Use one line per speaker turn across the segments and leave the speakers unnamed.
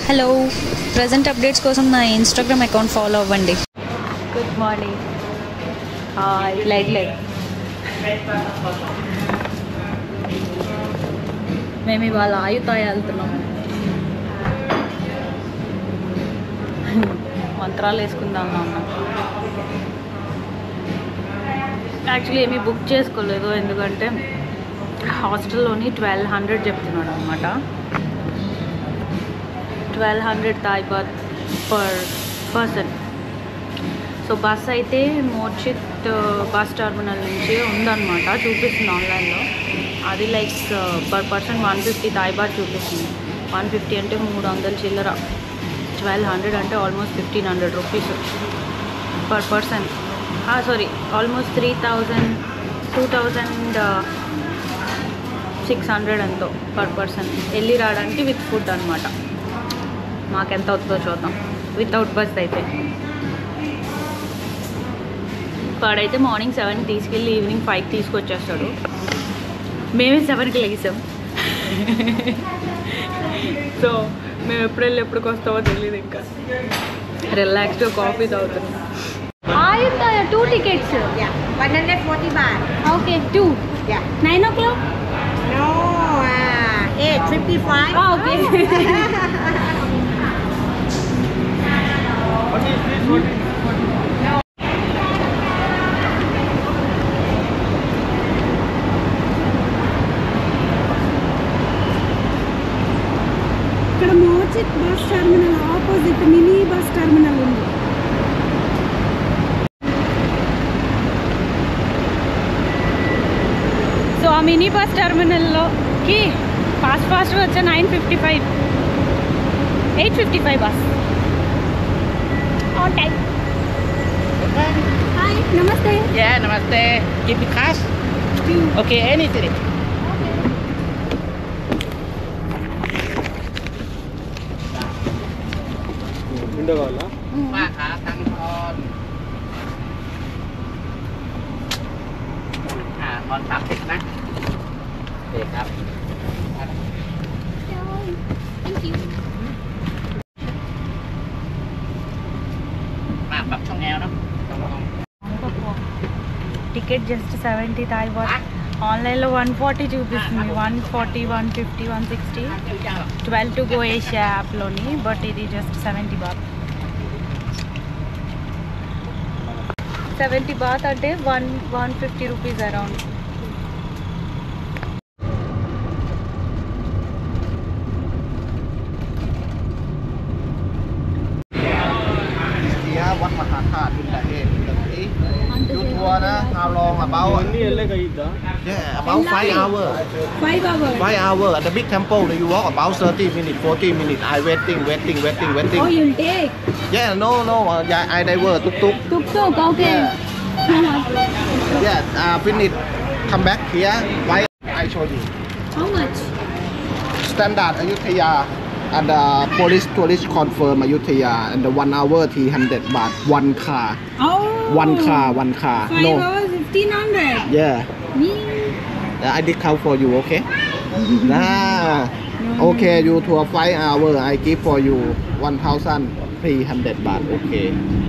Hello present updates కోసం నా Instagram account follow అవ్వండి గుడ్ మార్నింగ్ లైట్ లేదు మేము ఇవాళ ఆయుతాయి వెళ్తున్నాం మంత్రాలు వేసుకుందాం అన్న యాక్చువల్లీ ఏమీ బుక్ చేసుకోలేదు ఎందుకంటే హాస్టల్లోని ట్వెల్వ్ హండ్రెడ్ చెప్తున్నాడు అనమాట twelve hundred Thai baht per person so bus అయితే మోర్చిత్ బస్ టర్మినల్ నుంచి ఉందన్నమాట చూపిస్తుంది ఆన్లైన్లో అది like per person one fifty Thai baht చూపిస్తుంది వన్ ఫిఫ్టీ అంటే మూడు వందల చిల్లర ట్వెల్వ్ హండ్రెడ్ అంటే almost fifteen hundred rupees per person sorry almost three thousand two thousand six hundred ఎంతో పర్ పర్సన్ వెళ్ళి రావడానికి విత్ ఫుడ్ అనమాట మాకెంత అవుతుందో చూద్దాం వితౌట్ బస్ అయితే వాడైతే మార్నింగ్ సెవెన్ తీసుకెళ్ళి ఈవినింగ్ ఫైవ్కి తీసుకొచ్చేస్తాడు మేమే సెవెన్కి లేసాం సో మేము ఎప్పుడు వెళ్ళి ఎప్పటికి వస్తామో తెలియదు ఇంకా రిలాక్స్గా కాఫీ తాగుతున్నాం two tickets
Yeah, 140 baht.
Okay two
Yeah.
Nine o'clock
No, uh, 855.
Ah, okay.
ఇక్కడ Mochit bus terminal opposite mini bus terminal ఉంది
సో ఆ మినీ బస్ టర్మినల్లోకి ఫాస్ట్ ఫాస్ట్ వచ్చే nine fifty five eight fifty five bus on time
hi namaste
Yeah, namaste. Give me cash. Okay, anything.
Window కావాలా
ป้าขาตังทอนอ่าทอนสามสิบนะโอเคครับ มาปรับช่องแอลเนาะช่องช่อง
ticket just seventy Thai baht ఆన్లైన్లో one forty చూపిస్తుంది one forty one fifty one sixty twelve to go Asia యాప్లోని but ఇది just seventy baht seventy baht అంటే one one fifty rupees around
Yeah, what Mahatha in the head. You tour na how long about
ఇవన్నీ వెళ్ళే కయ్యిద్దా
yeah about five hours.
Five hours
Five hours at the big temple. You walk about 30 minutes, 40 minutes. I waiting, waiting, waiting, waiting.
Oh you'll take
Yeah, no, no. Uh, yeah, I diver tuk tuk.
Tuk tuk okay
Yeah, uh, finish. Come back here. Why I show you.
How much
Standard Ayutthaya and the police tourist confirm Ayutthaya and the one hour 300 baht. One car.
Oh
One car, one car.
Five
No.
Hours fifteen hundred
Yeah. Uh, I did count for you, okay? nah. Okay, you tour five hour. I give for you 1,300 baht. Okay.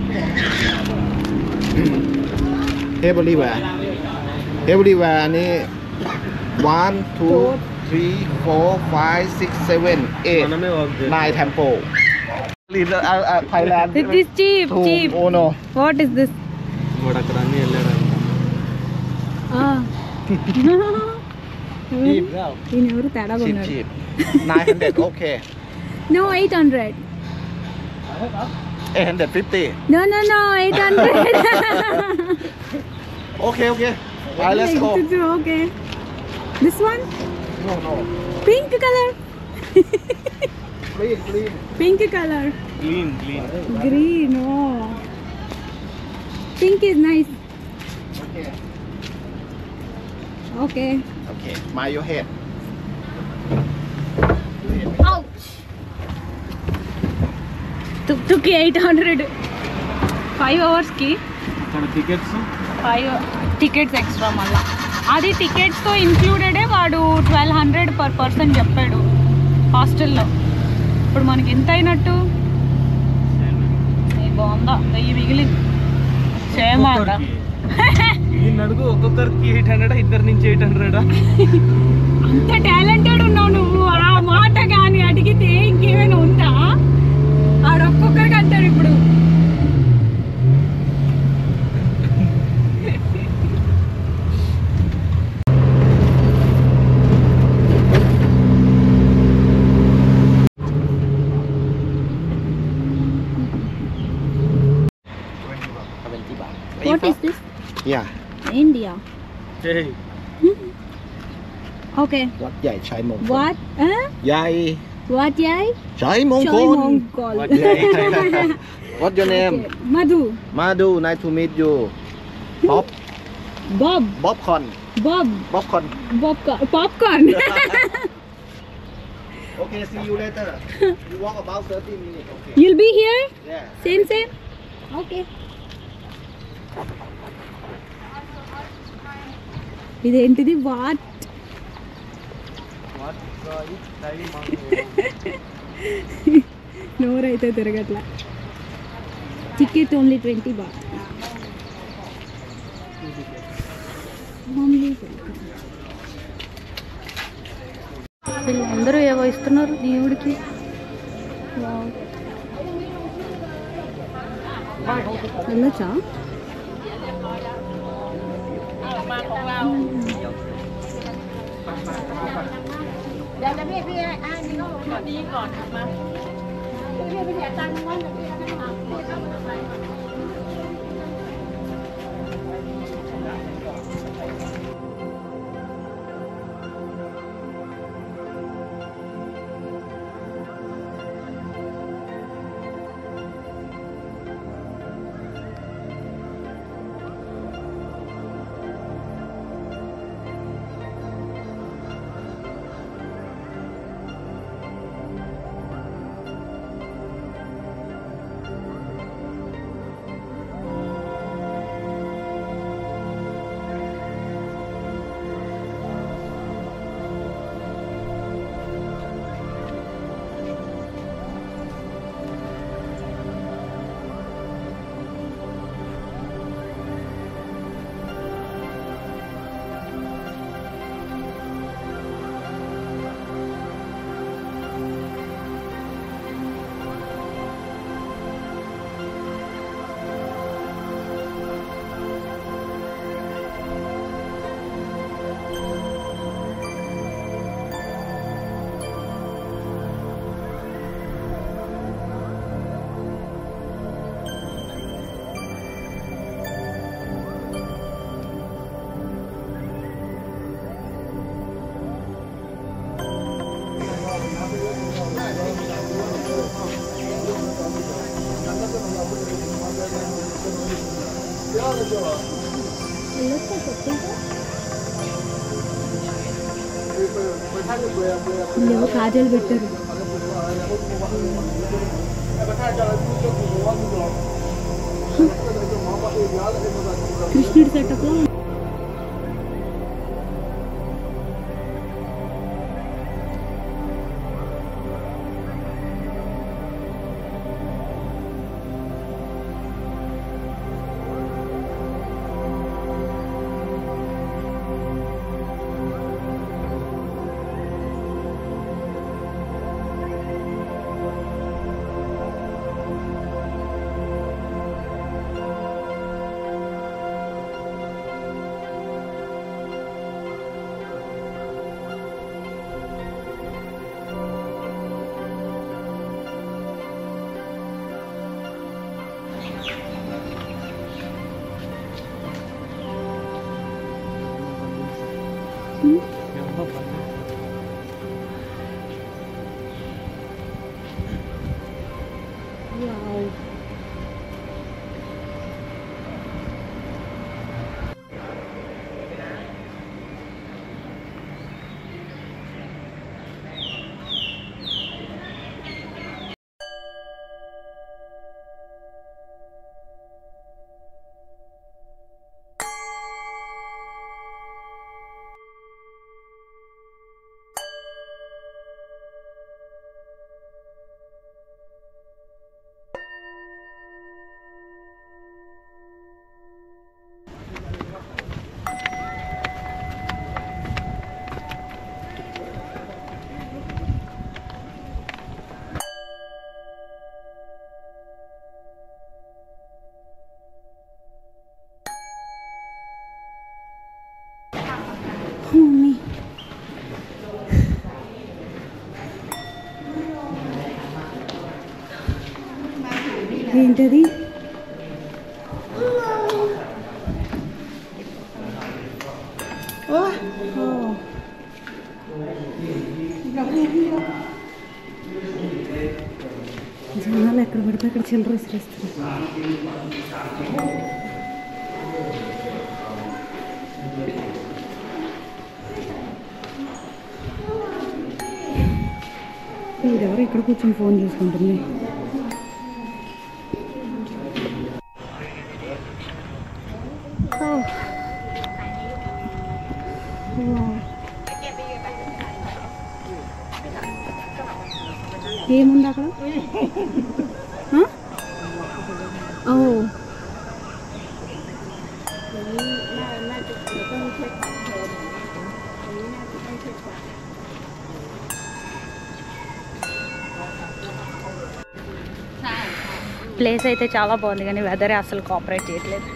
Everywhere. Everywhere นี่ one two three four five six seven eight
మనమే work
9 temple. Leave the, uh, uh, Thailand.
It is cheap,
Two.
cheap.
Oh no.
What is this
వాడు అక్కడ అన్ని వెళ్ళాడంట
Cheap now.
ఈయన ఎవరు తేడా
Cheap,
ఉన్నారు
cheap. 900. Okay.
No eight hundred
850.
No no no eight hundred
Okay, okay. Alright, let's go.
Okay this one
No, no.
Pink colour
Clean, clean.
Pink colour
clean clean
green oh pink is nice
Okay.
Okay
Okay. Mind your head.
Tuk tuk eight hundred five అవర్స్కి
అక్కడ tickets
five tickets extra మళ్ళా అది టికెట్స్తో ఇంక్లూడెడే వాడు twelve hundred per person చెప్పాడు హాస్టల్లో ఇప్పుడు మనకి ఎంత అయినట్టు ఏ బాగుందా వెయ్యి మిగిలింది చేయమాట
దీన్ని అడుగు ఒక్కొక్కరికి ఎయిట్ హండ్రెడ్ ఇద్దరు నుంచి ఎయిట్ హండ్రెడ్
అంత టాలెంటెడ్ ఉన్నావు నువ్వు ఆ మాట కానీ అడిగితే ఇంకేమైనా ఉందా ఆడొక్కొక్కరికి అంటాడు ఇప్పుడు what is this
yeah
India okay
วัดใหญ่ชัยมงคล
Wat
ใหญ่
Wat Yai
ชัยมงค
Chai
ล
Mongkol.
What your- What's your name
Madhu
Madhu nice to meet you Bob
Bob
Bobcon
Bob
Bobcon
popcorn popcorn
Okay see you later You walk about 30 minutes Okay
you'll be here
Yeah
same same okay ఇదేంటిది what నోరైతే తిరగట్లా ticket only twenty baht
వీళ్ళందరూ ఏవో ఇస్తున్నారు దేవుడికి wow.
వెళ్ళొచ్చా ఇల్లేమో కాజల్ పెట్టారు కృష్ణుడి సెటప్ లో ఏంటది ఓ జనాలు ఎక్కడ పడితే అక్కడ చిల్లర విసిరేస్తారు వీడెవరు ఇక్కడ కూర్చొని ఫోన్ చూసుకుంటుంది ఏముంది అక్కడ ఆ? ఓ
ప్లేస్ అయితే చాలా బాగుంది కానీ వెదరే అసలు కోఆపరేట్ చేయట్లేదు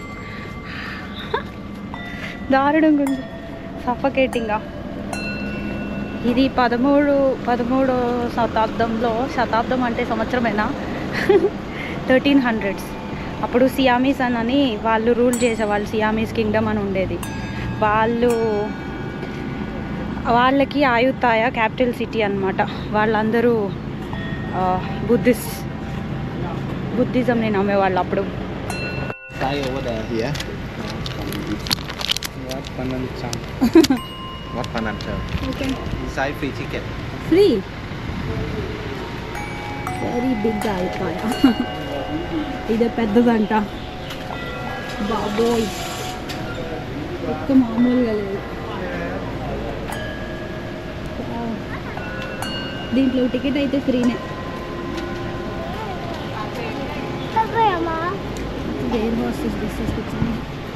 దారుణంగా ఉంది సఫకేటింగ్గా ఇది పదమూడు పదమూడో శతాబ్దంలో శతాబ్దం అంటే సంవత్సరమేనా థర్టీన్ హండ్రెడ్స్ అప్పుడు సియామీస్ అని వాళ్ళు రూల్ చేసేవాళ్ళు సియామీస్ కింగ్డమ్ అని ఉండేది వాళ్ళు వాళ్ళకి ఆయుతాయ క్యాపిటల్ సిటీ అన్నమాట వాళ్ళందరూ బుద్ధిస్ట్ బుద్ధిజంని నమ్మేవాళ్ళు అప్పుడు
Fly over there. Here.
What Panancham?
What Pananchal?
Okay
Inside free ticket.
Free very big అయిపోయ ఇదే పెద్దదంట బాబోయ్ ఒక్క మామూలుగా లేదు Wow. దీంట్లో టికెట్ అయితే ఫ్రీనే ఎయిర్ హోస్టెస్ బస్సెస్ కూర్చొని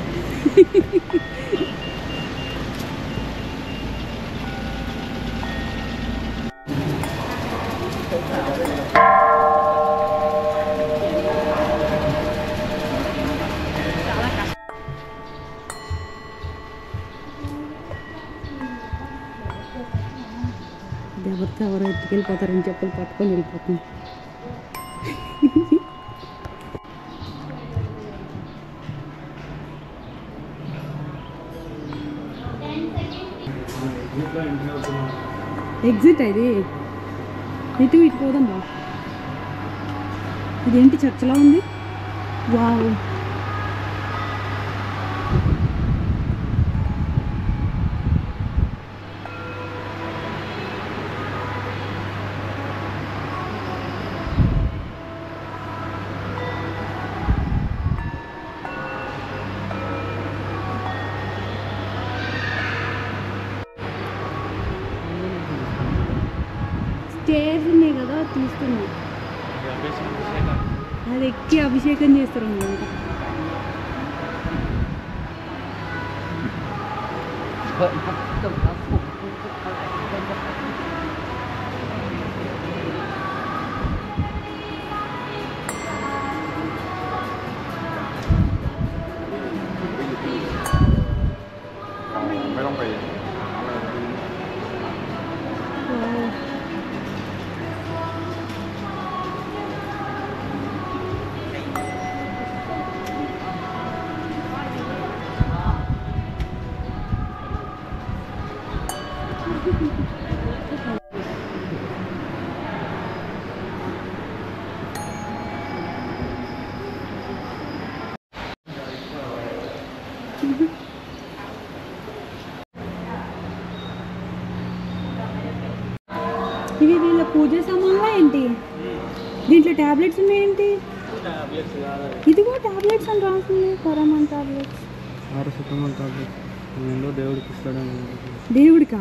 ఇది ఎవరితో ఎవరో ఎత్తుకెళ్ళిపోతారని చెప్పులు పట్టుకొని వెళ్ళిపోతుంది ఎగ్జిట్ ఇది ఇటు ఇటు పోదాం రా ఇదేంటి చర్చలా ఉంది వావ్ స్టేజ్ ఉన్నాయి కదా తీసుకున్నా అది ఎక్కి అభిషేకం చేస్తారు అనమాట ఇవి వీళ్ళ పూజ సామాన్లా ఏంటి దీంట్లో టాబ్లెట్స్ ఉన్నాయేంటి ఇదిగో టాబ్లెట్స్ అని రాసింది కొరమన్ టాబ్లెట్స్
పారాసిటమాల్ టాబ్లెట్ ఏందో దేవుడికి ఇస్తాడని
దేవుడికా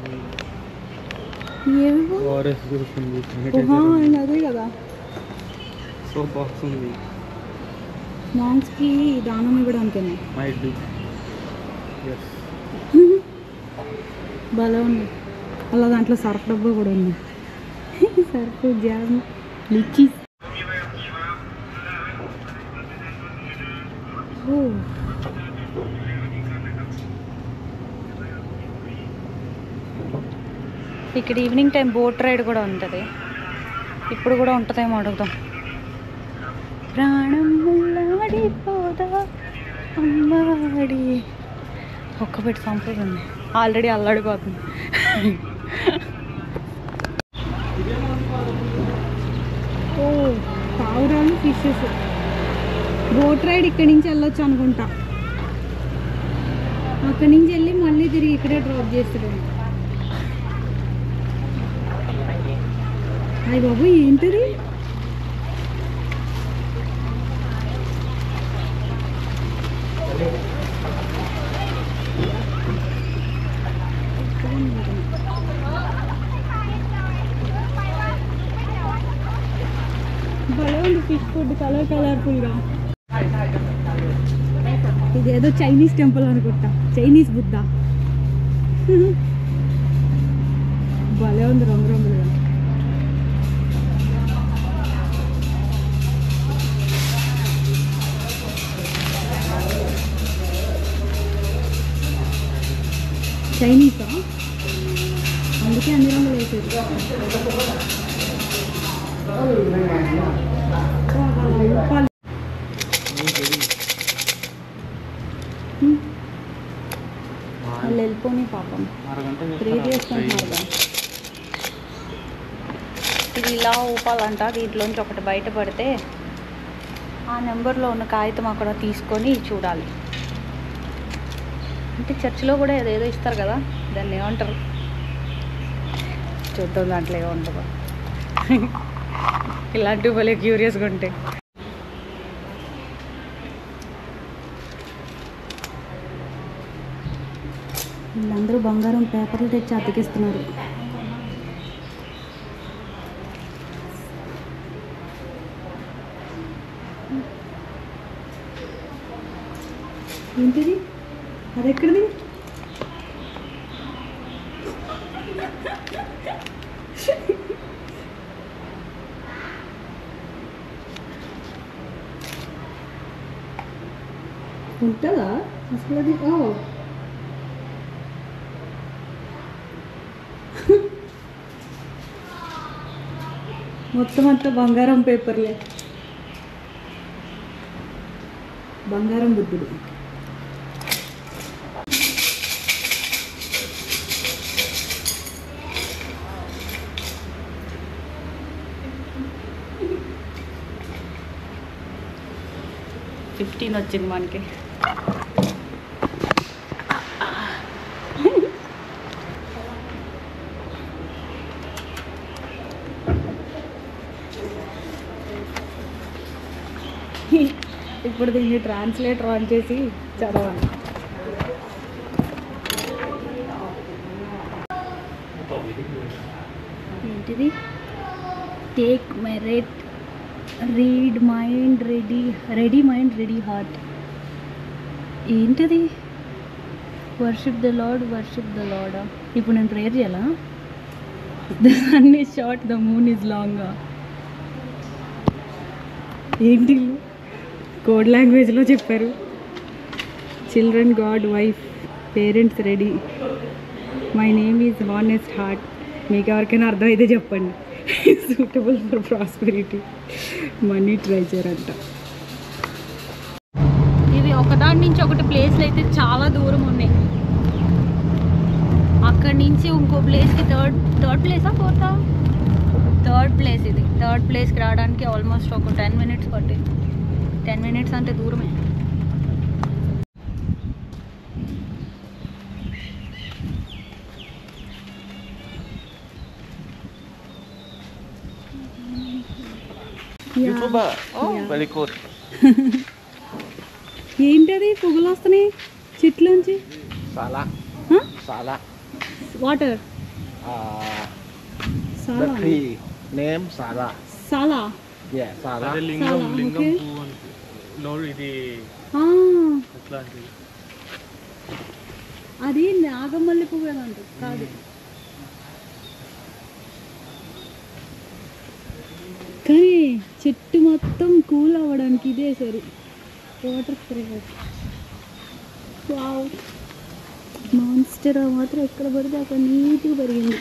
ఏవిగో
ఓఆర్ఎస్ జ్యూస్ ఉంది
ఓహా అండ్ అదే కదా
సోప్ బాక్స్ ఉంది
మాంగ్స్కి దానం ఇవ్వడానికేనే
మైట్ బి ఎస్
భలే ఉంది అలా దాంట్లో సర్ఫ్ డబ్బా కూడా ఉంది సర్ఫ్ జామ్ లిచీ ఓ
ఇక్కడ ఈవినింగ్ టైం బోట్ రైడ్ కూడా ఉంటుంది ఇప్పుడు కూడా ఉంటుందేమో అడుగుదాం ప్రాణం ముల్లాడిపోదా అమ్మాడి ఒక్క పెట్టి సంపద ఉంది ఆల్రెడీ అల్లాడిపోతుంది
ఓ పావురాలు ఫిషెస్ బోట్ రైడ్ ఇక్కడి నుంచి వెళ్ళొచ్చు అనుకుంటా అక్కడి నుంచి వెళ్ళి మళ్ళీ తిరిగి ఇక్కడే డ్రాప్ చేస్తాడు అయ్య బాబు ఏంటిది భలే ఉంది ఫిష్ ఫుడ్ కలర్ కలర్ఫుల్గా ఇదేదో చైనీస్ టెంపుల్ అనుకుంటా చైనీస్ బుద్ధ భలే ఉంది రంగు రంగులుగా చైనీసా అందుకే అన్ని రంగులు వేసేది వాళ్ళు
వాళ్ళు వెళ్ళిపోని పాపం త్రీ చేసుకుంటున్నారు ఇది ఇలా ఊపాలంట దీంట్లోంచి ఒకటి బయటపడితే ఆ నెంబర్లో ఉన్న కాగితం అక్కడ తీసుకొని చూడాలి అంటే చర్చిలో కూడా ఏదేదో ఇస్తారు కదా దాన్ని ఏమంటారు చూద్దాం దాంట్లో ఏముంటుందో ఇలాంటివి భలే క్యూరియస్గా ఉంటాయి
వీళ్ళందరూ బంగారం పేపర్లు తెచ్చి అతికిస్తున్నారు ఏంటిది అది ఎక్కడిది ఉంటుందా అసలు అది ఓ మొత్తం అంతా బంగారం పేపర్లే బంగారం బుద్ధుడు
ఫిఫ్టీన్ వచ్చింది మనకి
ఇప్పుడు దీన్ని ట్రాన్స్లేటర్ ఆన్ చేసి చదవాలి ఏంటిది take my red read mind ready ready mind ready heart ఏంటది worship the lord worship the lord ఇప్పుడు నేను ప్రేయర్ చేయాలా the sun is short the moon is long ఏంటి కోడ్ లాంగ్వేజ్లో చెప్పారు children God wife parents ready my name is honest heart మీకు ఎవరికైనా అర్థమైతే చెప్పండి suitable for prosperity money treasure అంట
ఇవి ఒకదాని నుంచి ఒకటి ప్లేస్లు అయితే చాలా దూరం ఉన్నాయి అక్కడి నుంచి ఇంకో ప్లేస్కి థర్డ్ థర్డ్ ప్లేసా ఫోర్తా థర్డ్ ప్లేస్ ఇది థర్డ్ ప్లేస్కి రావడానికి ఆల్మోస్ట్ ఒక టెన్ మినిట్స్ పట్టింది టెన్ మినిట్స్ అంటే దూరమే
YouTuber. Oh, very good.
ఏంటది పువ్వులు వస్తున్నాయి చెట్లోంచి
Salah. Salah.
Water
Uh, the
సాలా
tree name Salah.
సాలా
Yeah, Salah.
అదే లింగం
చాలా,
లింగం
okay.
పువ్వు అని నోరు ఇది
ఆ,
ఎట్లాంటిది
అది నాగమల్లి పువ్వు ఏదంట కాదు కానీ చెట్టు మొత్తం కూల్ అవ్వడానికి ఇదే సరి వాటర్ స్ప్రే వావ్ మాన్స్టర్ మాత్రం ఎక్కడ పడితే అక్కడ నీట్గా పెరిగింది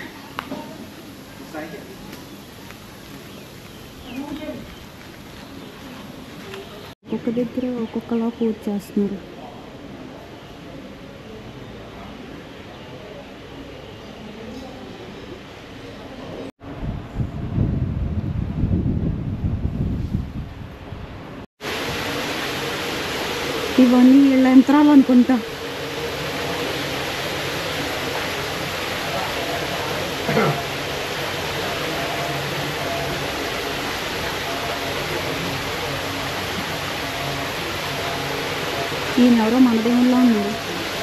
ఒక్కొక్క దగ్గర ఒక్కొక్కలా పూజ చేస్తున్నారు ఇవన్నీ వీళ్ళ యంత్రాలు అనుకుంటా ఈయన ఎవరో మన దేవుళ్ళ ఉన్నారు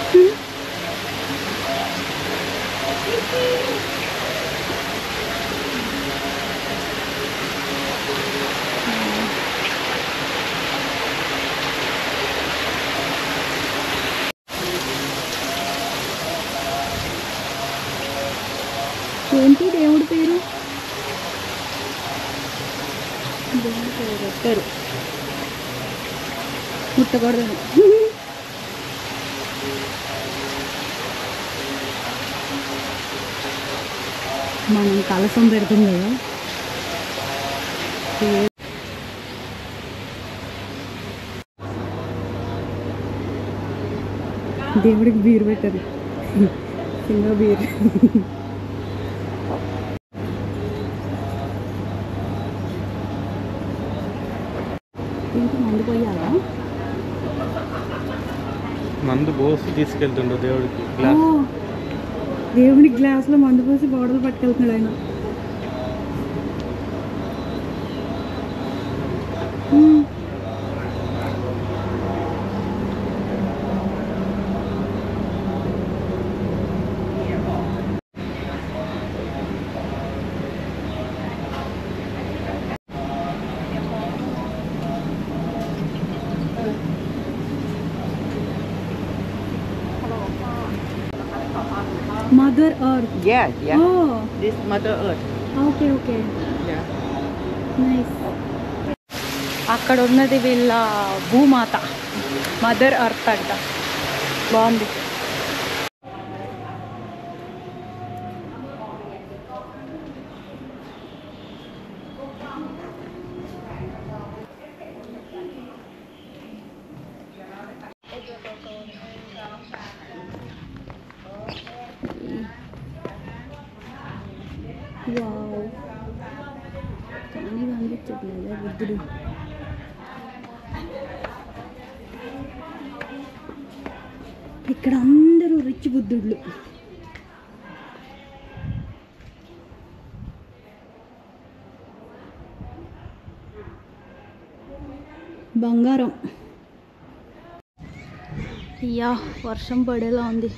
ఏంటి దేవుడి పేరు దేవుడి పేరు పెట్టారు ముట్టకూడదని మనం కలసం పెడతాం కదా ఏ- దేవుడికి బీరు పెట్టారు సింగ బీర్ ఇంటి మందు పోయాలా
మందు పోసి తీసుకెళ్తుండ్రు దేవుడికి
ఓ,
గ్లాస్
దేవుడి గ్లాసులో మందు పోసి బాటలు పట్టుకెళ్తున్నాడు ఆయన మ్మ్. Mother earth
Yeah, yeah.
ఓ
This Mother Earth.
Okay okay
Yeah.
Nice
అక్కడ ఉన్నది వీళ్ళ భూమాత మదర్ అర్త్ అంట బాగుంది
వావ్ కానీ కనిపించట్లేదా బుద్ధుడు ఇక్కడ అందరూ రిచ్ బుద్ధుళ్ళు బంగారం అయ్యా వర్షం పడేలా ఉంది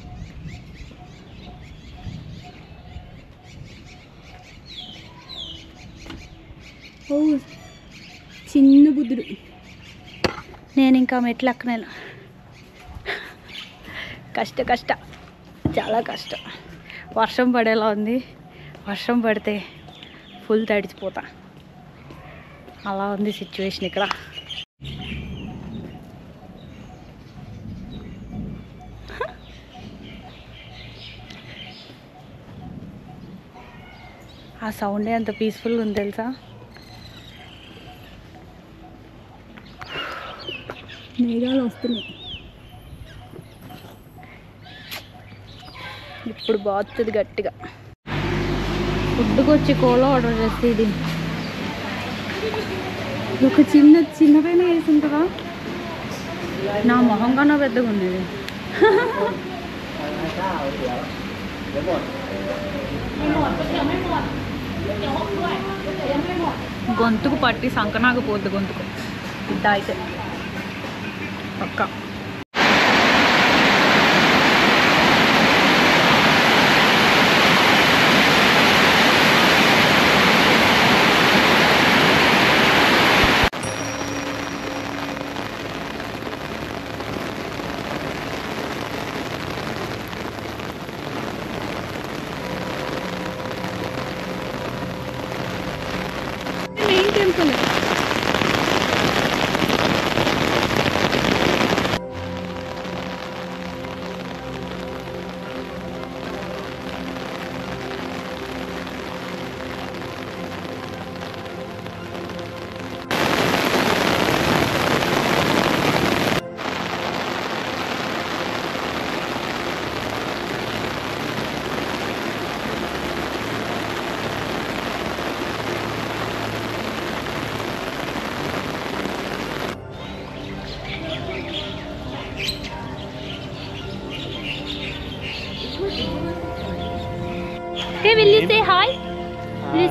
ఓ చిన్న బుద్ధుడు
నేను ఇంకా మెట్లు ఎక్కనేను కష్ట కష్ట చాలా కష్టం వర్షం పడేలా ఉంది వర్షం పడితే ఫుల్ తడిచిపోతా అలా ఉంది సిచ్యువేషన్ ఇక్కడ ఆ సౌండే అంత పీస్ఫుల్గా ఉంది తెలుసా
మేఘాలు వస్తున్నాయి
ఇప్పుడు బాగుతుంది గట్టిగా ఫుడ్కి వచ్చి కోలో ఆర్డర్ చేస్తే ఇది
ఒక చిన్న చిన్న పైన వేసి ఉంటుందా
నా మొహం కన్నా పెద్దగా ఉంది ఇది గొంతుకు పట్టి సంకనాకపోద్ది గొంతుకు ఇట్ట అయితే పక్క
main temple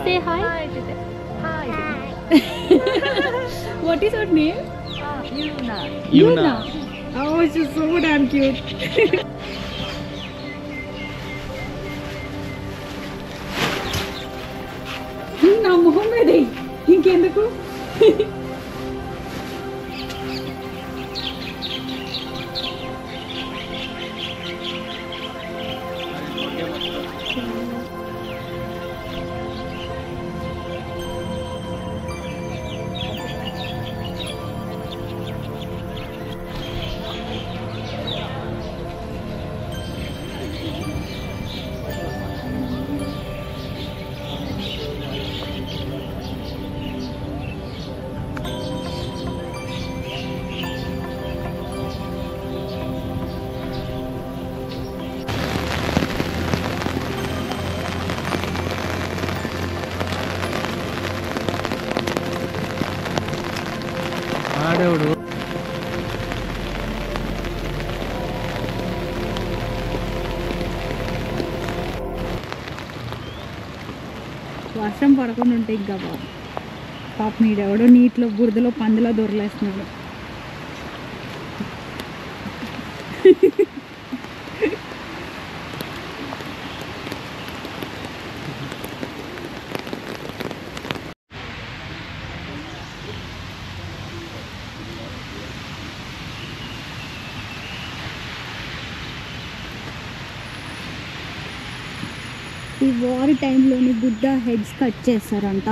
say hi what is your name
Yuna.
Oh, she's so damn cute. నా మొహం మీద ఇంకెందుకు
ఆడేవుడు
వర్షం పడకుండా ఉంటే ఇంకా బాబు పాప మీడెవడో నీటిలో బురదలో పందిలో దొరలేస్తున్నాడు ఈ వార్ టైంలోని బుద్ధ హెడ్స్ కట్ చేస్తారంట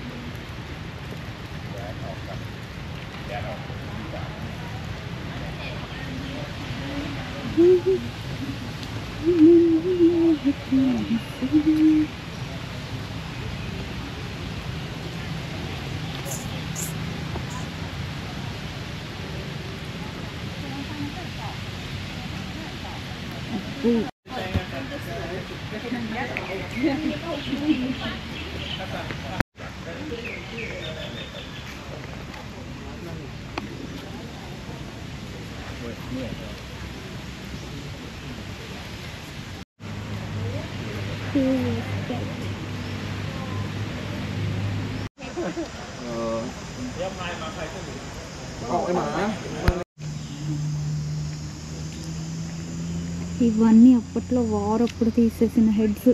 ఇవన్నీ అప్పట్లో వార్ అప్పుడు తీసేసిన heads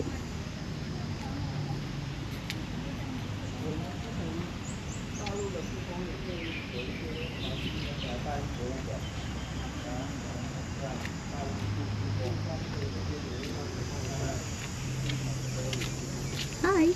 hi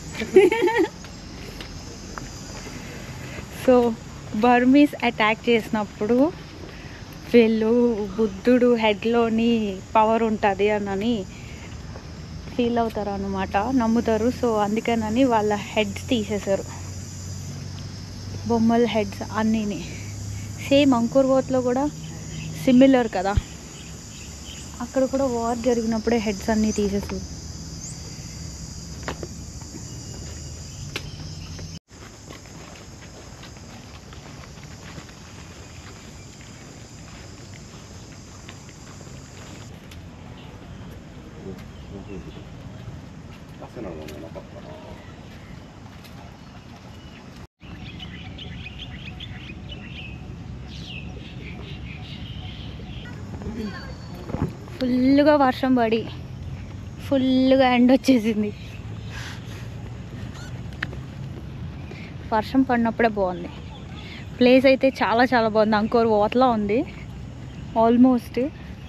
so Burmese attack చేసినప్పుడు వీళ్ళు బుద్ధుడు హెడ్లోని పవర్ ఉంటుంది అని ఫీల్ అవుతారు అనమాట నమ్ముతారు సో అందుకనని వాళ్ళ హెడ్స్ తీసేశారు బొమ్మల హెడ్స్ అన్నీని సేమ్ అంకుర్ గోత్లో కూడా సిమిలర్ కదా అక్కడ కూడా వార్ జరిగినప్పుడే హెడ్స్ అన్నీ తీసేసారు ఫుల్గా వర్షం పడి ఫుల్గా ఎండ వచ్చేసింది వర్షం పడినప్పుడే బాగుంది ప్లేస్ అయితే చాలా చాలా బాగుంది అంకోర్ వాతలా ఉంది ఆల్మోస్ట్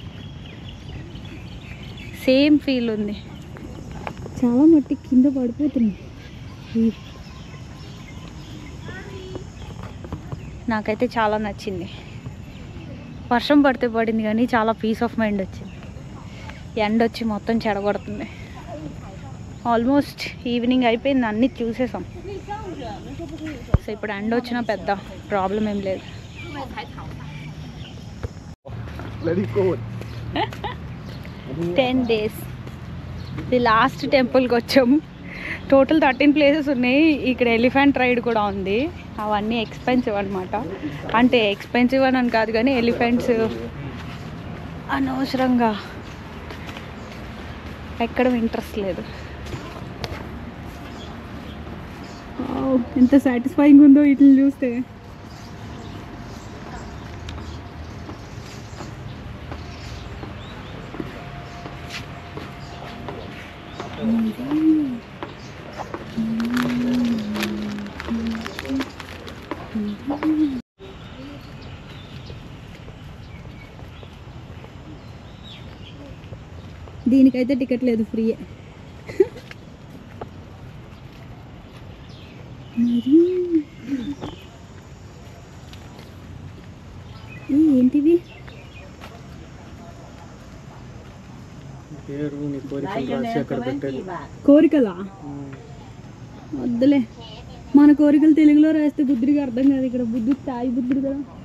సేమ్ ఫీల్ ఉంది
చాలా మట్టి కింద పడిపోతుంది ఈ
నాకైతే చాలా నచ్చింది వర్షం పడితే పడింది కానీ చాలా పీస్ ఆఫ్ మైండ్ వచ్చింది ఎండ వచ్చి మొత్తం చెడగొడుతుంది ఆల్మోస్ట్ ఈవినింగ్ అయిపోయింది అన్నీ చూసేసాం సో ఇప్పుడు ఎండ వచ్చినా పెద్ద ప్రాబ్లం ఏం లేదు
వెరీ గుడ్
టెన్ డేస్ ఇది లాస్ట్ టెంపుల్కి వచ్చాం టోటల్ థర్టీన్ ప్లేసెస్ ఉన్నాయి ఇక్కడ ఎలిఫెంట్ రైడ్ కూడా ఉంది అవన్నీ ఎక్స్పెన్సివ్ అనమాట అంటే ఎక్స్పెన్సివ్ అని అని కాదు కానీ ఎలిఫెంట్స్ అనవసరంగా ఎక్కడం ఇంట్రెస్ట్ లేదు
వావ్ ఎంత సాటిస్ఫైయింగ్ ఉందో వీటిని చూస్తే దీనికైతే టికెట్ లేదు ఫ్రీయే మరి ఏ, ఏంటివి
పేరు నీ కోరికలు రాసి అక్కడ పెట్టారు
కోరికలా వద్దులే మన కోరికలు తెలుగులో రాస్తే బుద్ధుడికి అర్థం కాదు ఇక్కడ బుద్ధుడు తాయి బుద్ధుడు కదా